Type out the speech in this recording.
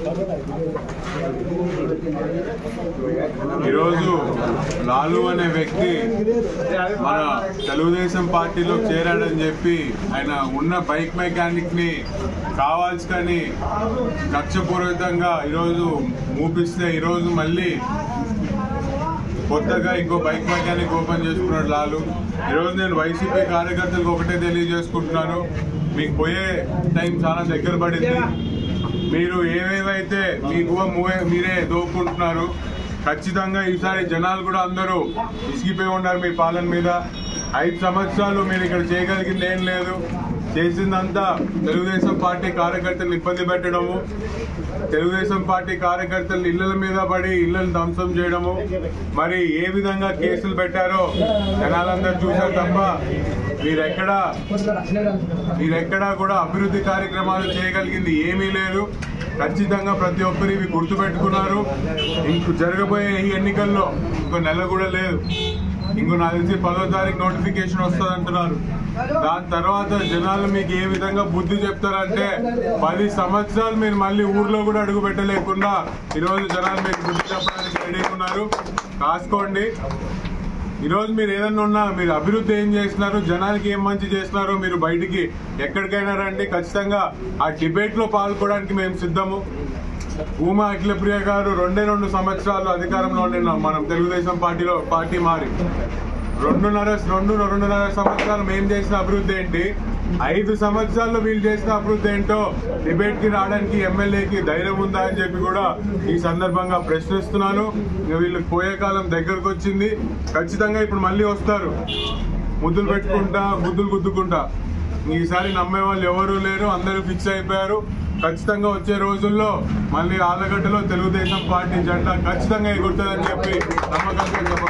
ఈరోజు లాలు అనే వ్యక్తి మన తెలుగుదేశం పార్టీలో చేరాడని చెప్పి ఆయన ఉన్న బైక్ మెకానిక్ ని కావాల్సుకని కక్షపూరితంగా ఈరోజు మూపిస్తే ఈరోజు మళ్ళీ కొత్తగా ఇంకో బైక్ మెకానిక్ ఓపెన్ చేసుకున్నాడు లాలు ఈరోజు నేను వైసీపీ కార్యకర్తలకు ఒకటే తెలియజేసుకుంటున్నాను మీకు పోయే టైం చాలా దగ్గర పడింది మీరు ఏవేవైతే మీకు మూవే- మీరే దోపుకుంటున్నారు ఖచ్చితంగా ఈసారి జనాలు కూడా అందరూ ఇసిగిపోయి ఉన్నారు మీ పాలన మీద ఐదు సంవత్సరాలు మీరు ఇక్కడ చేయగలిగింది ఏం లేదు చేసిందంతా తెలుగుదేశం పార్టీ కార్యకర్తలను ఇబ్బంది పెట్టడము తెలుగుదేశం పార్టీ కార్యకర్తలు ఇళ్ల మీద పడి ఇళ్లను ధ్వంసం చేయడము మరి ఏ విధంగా కేసులు పెట్టారో జనాలందరూ చూశారు తప్ప మీరెక్కడా మీరెక్కడా కూడా అభివృద్ధి కార్యక్రమాలు చేయగలిగింది ఏమీ లేదు ఖచ్చితంగా ప్రతి ఒక్కరు ఇవి గుర్తుపెట్టుకున్నారు ఇంక జరగబోయే ఈ ఎన్నికల్లో ఇంకో నెల కూడా లేదు ఇంకో నాకు తెలిసి పదో తారీఖు నోటిఫికేషన్ వస్తుంది అంటున్నారు దాని తర్వాత జనాలు మీకు ఏ విధంగా బుద్ధి చెప్తారంటే పది సంవత్సరాలు మీరు మళ్ళీ ఊర్లో కూడా అడుగు పెట్టలేకుండా ఈరోజు జనాలు మీకు బుద్ధి చెప్పడానికి రెడీ ఉన్నారు కాసుకోండి ఈరోజు మీరు ఏదన్నా ఉన్నా మీరు అభివృద్ధి ఏం చేస్తున్నారు జనానికి ఏం మంచి చేస్తున్నారు మీరు బయటికి ఎక్కడికైనా రండి ఖచ్చితంగా ఆ డిబేట్ లో పాల్గొనడానికి మేము సిద్ధము భూమా అఖిలప్రియ గారు రెండే రెండు సంవత్సరాలు అధికారంలో ఉన్నాం మనం తెలుగుదేశం పార్టీలో పార్టీ మారి రెండున్నర రెండు రెండున్నర సంవత్సరాలు మేము చేసిన అభివృద్ధి ఏంటి ఐదు సంవత్సరాల్లో వీళ్ళు చేసిన అభివృద్ధి ఏంటో డిబేట్ కి రావడానికి ఎమ్మెల్యేకి ధైర్యం ఉందా అని చెప్పి కూడా ఈ సందర్భంగా ప్రశ్నిస్తున్నాను ఇక వీళ్ళకి పోయే కాలం దగ్గరకు వచ్చింది ఖచ్చితంగా ఇప్పుడు మళ్ళీ వస్తారు ముద్దులు పెట్టుకుంటా గుద్దులు గుద్దుకుంటా ఈసారి నమ్మే వాళ్ళు ఎవరు లేరు అందరూ ఫిక్స్ అయిపోయారు ఖచ్చితంగా వచ్చే రోజుల్లో మళ్ళీ ఆలగడ్డలో తెలుగుదేశం పార్టీ జెండా ఖచ్చితంగా ఎగురుతుందని చెప్పి నమ్మకంగా చెప్తున్నాను